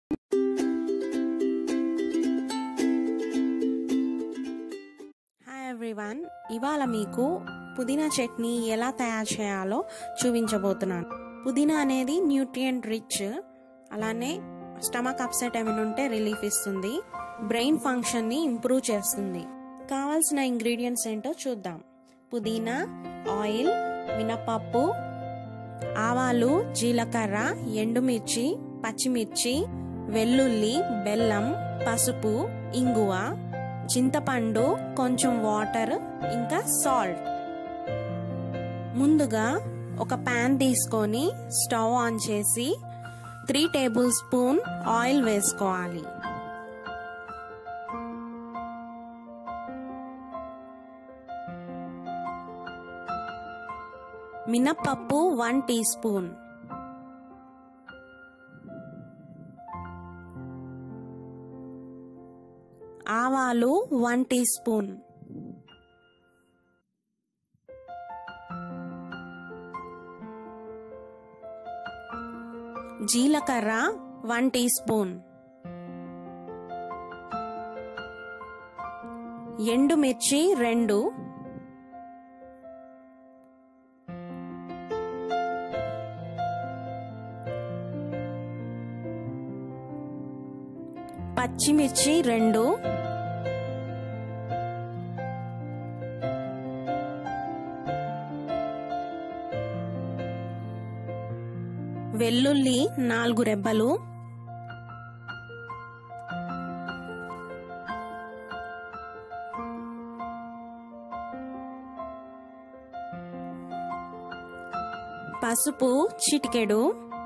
hi everyone ఇవాళ మీకు పుదీనా చట్నీ ఎలా తయారు చేయాలో చూపించబోతున్నాను పుదీనా అనేది న్యూట్రియంట్ రిచ్ అలానే స్టమక్ అప్సెట్ ఏమైనా ఉంటే రిలీఫ్ ఇస్తుంది బ్రెయిన్ ఫంక్షన్ని ఇంప్రూవ్ చేస్తుంది కావాల్సిన ఇంగ్రీడియంట్స్ ఏంటో చూద్దాం పుదీనా ఆయిల్ మినపప్పు ఆవాలు జీలకర్ర ఎండుమిర్చి పచ్చిమిర్చి వెల్లుల్లి బెల్లం పసుపు ఇంగువ చింతపండు కొంచెం వాటర్ ఇంకా సాల్ట్ ముందుగా ఒక ప్యాన్ తీసుకొని స్టవ్ ఆన్ చేసి త్రీ టేబుల్ స్పూన్ ఆయిల్ వేసుకోవాలి మినప్పప్పు వన్ టీ స్పూన్ ఆవాలు వన్ టీ స్పూన్ జీలకర్ర వన్ టీ స్పూన్ ఎండుమిర్చి రెండు పచ్చిమిర్చి రెండు వెల్లుల్లి నాలుగు రెబ్బలు పసుపు చిటికెడు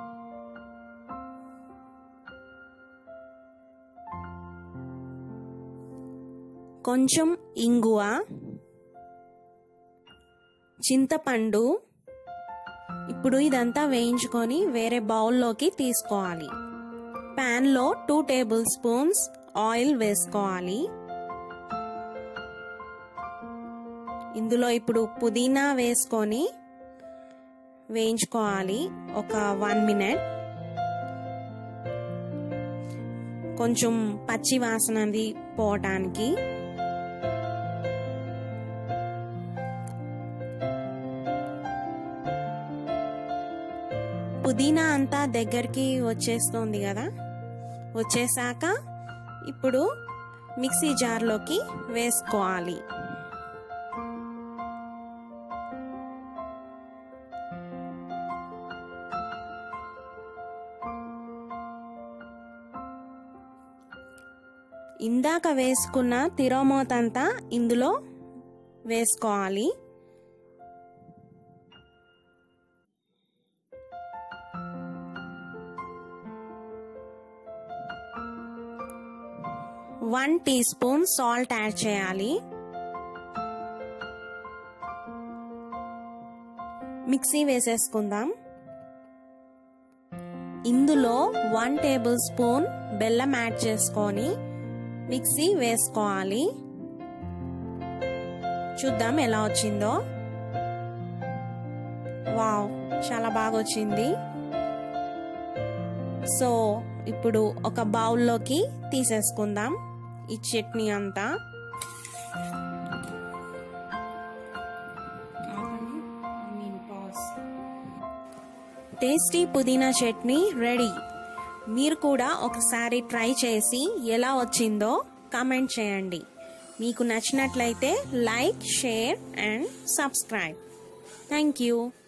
కొంచెం ఇంగువ చింతపండు ఇప్పుడు ఇదంతా వేయించుకొని వేరే బౌల్లోకి తీసుకోవాలి ప్యాన్లో టూ టేబుల్ స్పూన్స్ ఆయిల్ వేసుకోవాలి ఇందులో ఇప్పుడు పుదీనా వేసుకొని వేయించుకోవాలి ఒక వన్ మినిట్ కొంచెం పచ్చి వాసనది పోవటానికి పుదీనా అంతా దగ్గరికి వచ్చేస్తుంది కదా వచ్చేసాక ఇప్పుడు మిక్సీ జార్లోకి వేసుకోవాలి ఇందాక వేసుకున్న తిరోమోతంతా ఇందులో వేసుకోవాలి one teaspoon salt add చేయాలి మిక్సీ వేసేసుకుందాం ఇందులో వన్ టేబుల్ స్పూన్ బెల్లం యాడ్ చేసుకొని మిక్సీ వేసుకోవాలి చూద్దాం ఎలా వచ్చిందో వావ్ చాలా బాగా వచ్చింది సో ఇప్పుడు ఒక బౌల్లోకి తీసేసుకుందాం ఈ చట్నీ అంతా టేస్టీ పుదీనా చట్నీ రెడీ మీరు కూడా ఒకసారి ట్రై చేసి ఎలా వచ్చిందో కామెంట్ చేయండి మీకు నచ్చినట్లయితే like share and subscribe thank you